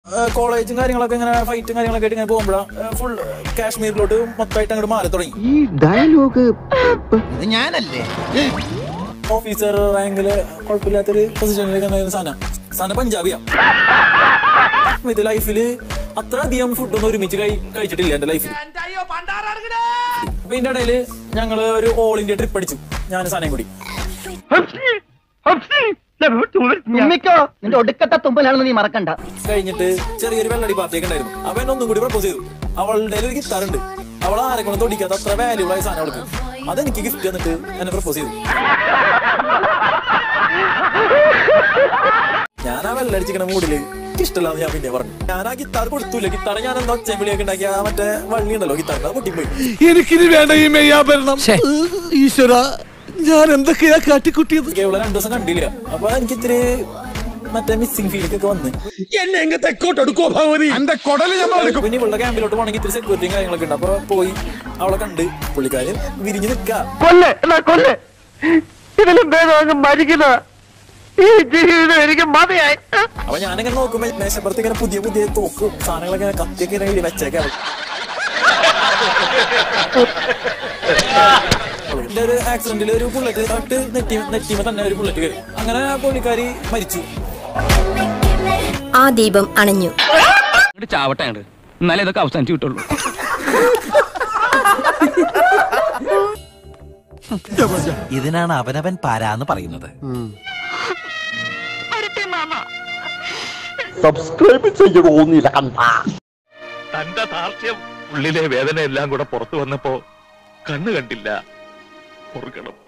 കോളേജും കാര്യങ്ങളൊക്കെ ഇങ്ങനെ ഫൈറ്റും കാര്യങ്ങളൊക്കെ ആയിട്ട് ഇങ്ങനെ പോകുമ്പോഴാണ് ഫുൾ കാശ്മീരിലോട്ട് മൊത്തമായിട്ട് അങ്ങോട്ട് മാറി തുടങ്ങി ഈ ഡയലോഗ് ഇത് ഞാനല്ലേ ഓഫീസർ റാങ്കില് കുഴപ്പമില്ലാത്തൊരു പൊസിഷനിലേക്ക് ഉണ്ടായിരുന്ന സാധനം സാധനം പഞ്ചാബിയാ ഇത് ലൈഫില് അത്ര അധികം ഫുഡൊന്നും ഒരുമിച്ച് കഴി കഴിച്ചിട്ടില്ല എന്റെ ലൈഫിൽ അപ്പൊ ഇതിന്റെ ഇടയില് ഞങ്ങള് ഒരു ഓൾ ഇന്ത്യ ട്രിപ്പ് അടിച്ചു ഞാൻ സാധനം കൂടി തുമ്മിക്കോ നിന്റെ ഒടുക്കത്തെ തുമ്പലാണെന്ന് നീ മറക്കണ്ട കഴിഞ്ഞിട്ട് ചെറിയൊരു വെള്ളടി പാർട്ടിയൊക്കെ ഉണ്ടായിരുന്നു അവൻ ഒന്നും കൂടി പ്രപ്പോസ് ചെയ്തു അവളുടെ ഒരു ഗിത്താർ ഉണ്ട് അവൾ ആരെ കൊണ്ട് തൊടിക്കാത്ത അത്ര വാല്യൂബിൾ ആയ സാധനം അവൾക്ക് അതെനിക്ക് ഗിഫ്റ്റ് തന്നിട്ട് എന്നെ പ്രപ്പോസ് ചെയ്തു ഞാൻ ആ വെള്ളടിച്ചിക്കണ മൂടില് ഇഷ്ടമില്ലാന്ന് ഞാൻ പിന്നെ പറഞ്ഞു ഞാൻ ആ ഗിത്താർ കൊടുത്തൂല ഗിത്താർ ഞാൻ എന്താ ഒച്ചവിളിയൊക്കെ ഉണ്ടാക്കി ആ മറ്റേ വള്ളി ഉണ്ടല്ലോ ഗിത്താറിന്റെ അത് പൊട്ടിപ്പോയി എനിക്കിനി വേണ്ട ഈ മെയ്യാഭരണം ഈശ്വര ഞാൻ എന്തൊക്കെയാ കാട്ടിക്കുട്ടിയത് കേവലം രണ്ടു ദിവസം കണ്ടില്ല അപ്പൊ എനിക്ക് ഇത്തിരി മറ്റേ മിസ്സിംഗ് ഫീലിംഗ് ഒക്കെ വന്ന് എന്നെ എങ്ങ തെക്കോട്ടെടുക്കോ ഭഗവതി എന്റെ കൊടല് ഞാൻ പിന്നെ ഇവളുടെ ക്യാമ്പിലോട്ട് പോകണമെങ്കിൽ ഇത്തിരി സെക്യൂരിറ്റിയും കാര്യങ്ങളൊക്കെ ഉണ്ട് അപ്പൊ പോയി അവളെ കണ്ട് പുള്ളിക്കാര് വിരിഞ്ഞു നിൽക്കുക കൊല്ലെ എന്നാ കൊല്ലെ ഇതിലും ഭേദം അങ്ങ് മരിക്കുന്ന ഈ ജീവിതം എനിക്ക് മതിയായി അപ്പൊ ഞാനിങ്ങനെ നോക്കുമ്പോ മേശപ്പുറത്ത് ഇങ്ങനെ പുതിയ പുതിയ തോക്കും സാധനങ്ങളൊക്കെ ഇങ്ങനെ കത്തിയൊക്കെ ഇങ്ങനെ എഴുതി വെച്ചേക്കാം എന്റെ ഒരു ആക്സിഡന്റിൽ ഒരു ബുള്ളറ്റ് തൊട്ട് നെറ്റി നെറ്റിമ തന്നെ ഒരു ബുള്ളറ്റ് കയറി അങ്ങനെ ആ പുള്ളിക്കാരി മരിച്ചു ആ ദീപം അണഞ്ഞു അങ്ങോട്ട് ചാവട്ടെ അങ്ങോട്ട് എന്നാലേ ഇതൊക്കെ അവസാനിച്ച് കിട്ടുള്ളൂ ഇതിനാണ് അവനവൻ പാരാന്ന് പറയുന്നത് സബ്സ്ക്രൈബ് ചെയ്യണോന്നില്ല കണ്ട തന്റെ ധാർഷ്ട്യം ഉള്ളിലെ വേദന എല്ലാം കൂടെ പുറത്തു വന്നപ്പോ കണ്ണു കണ്ടില്ല പൊറുക്കണം